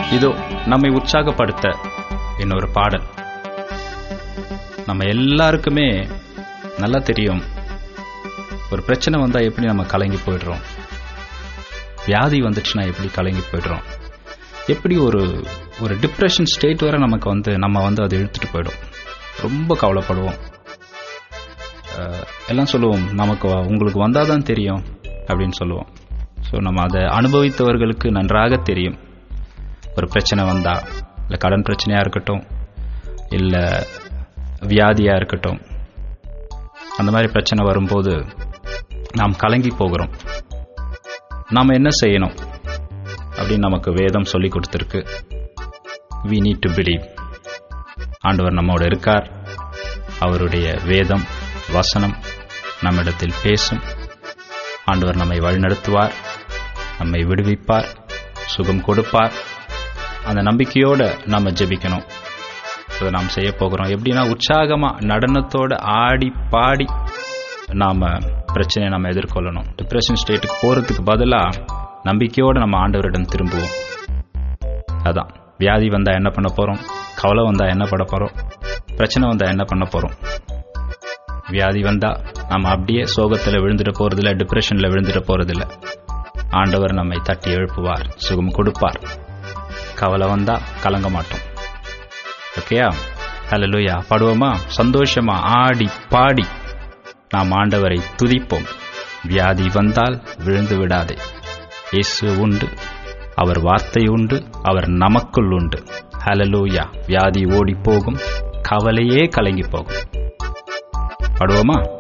இதோ நம்மை உற்சாகப்படுத்த இன்னொரு பாடல் நம்ம எல்லாருக்குமே நல்லா தெரியும் ஒரு பிரச்சனை வந்தா எப்படி நம்ம கலங்கி போயிடுறோம் வியாதி வந்துச்சுன்னா எப்படி கலங்கி போயிடுறோம் எப்படி ஒரு ஒரு டிப்ரெஷன் ஸ்டேட் வரை நமக்கு வந்து நம்ம வந்து அதை இழுத்துட்டு போயிடும் ரொம்ப கவலைப்படுவோம் அஹ், எல்லாம் சொல்லுவோம் நமக்கு வ- உங்களுக்கு வந்தாதான் தெரியும் அப்படின்னு சொல்லுவோம் ஸோ நம்ம அதை அனுபவித்தவர்களுக்கு நன்றாக தெரியும் ஒரு பிரச்சனை வந்தா இல்லை கடன் பிரச்சனையா இருக்கட்டும் இல்லை வியாதியா இருக்கட்டும் அந்த மாதிரி பிரச்சனை வரும்போது நாம் கலங்கி போகிறோம் நாம் என்ன செய்யணும் அப்படின்னு நமக்கு வேதம் சொல்லி கொடுத்துருக்கு வி நீட் டு பிலீவ் ஆண்டவர் நம்மோடு இருக்கார் அவருடைய வேதம் வசனம் நம்மிடத்தில் பேசும் ஆண்டவர் நம்மை வழிநடத்துவார் நம்மை விடுவிப்பார் சுகம் கொடுப்பார் அந்த நம்பிக்கையோட நம்ம ஜெபிக்கணும் அதை நாம் செய்ய போகிறோம் எப்படின்னா உற்சாகமா நடனத்தோட ஆடி பாடி நாம பிரச்சனையை நம்ம எதிர்கொள்ளணும் டிப்ரெஷன் ஸ்டேட்டுக்கு போறதுக்கு பதிலா நம்பிக்கையோட நம்ம ஆண்டவரிடம் திரும்புவோம் அதான் வியாதி வந்தா என்ன பண்ண போறோம் கவலை வந்தா என்ன பண்ண போறோம் பிரச்சனை வந்தா என்ன பண்ண போறோம் வியாதி வந்தா நம்ம அப்படியே சோகத்துல விழுந்துட போறதில்ல டிப்ரெஷன்ல விழுந்துட போறதில்ல ஆண்டவர் நம்மை தட்டி எழுப்புவார் சுகம் கொடுப்பார் கவலை வந்தா கலங்க மாட்டோம் ஓகேயா ஹalleluya பாடுவோமா சந்தோஷமா ஆடி பாடி நாம் ஆண்டவரை துதிப்போம் வியாதி வந்தால் விழுந்து விடாதே இயேசு உண்டு அவர் வார்த்தை உண்டு அவர் நமக்குள் உண்டு ஹalleluya வியாதி ஓடி போகும் கவலையே கலங்கி போகும் பாடுவோமா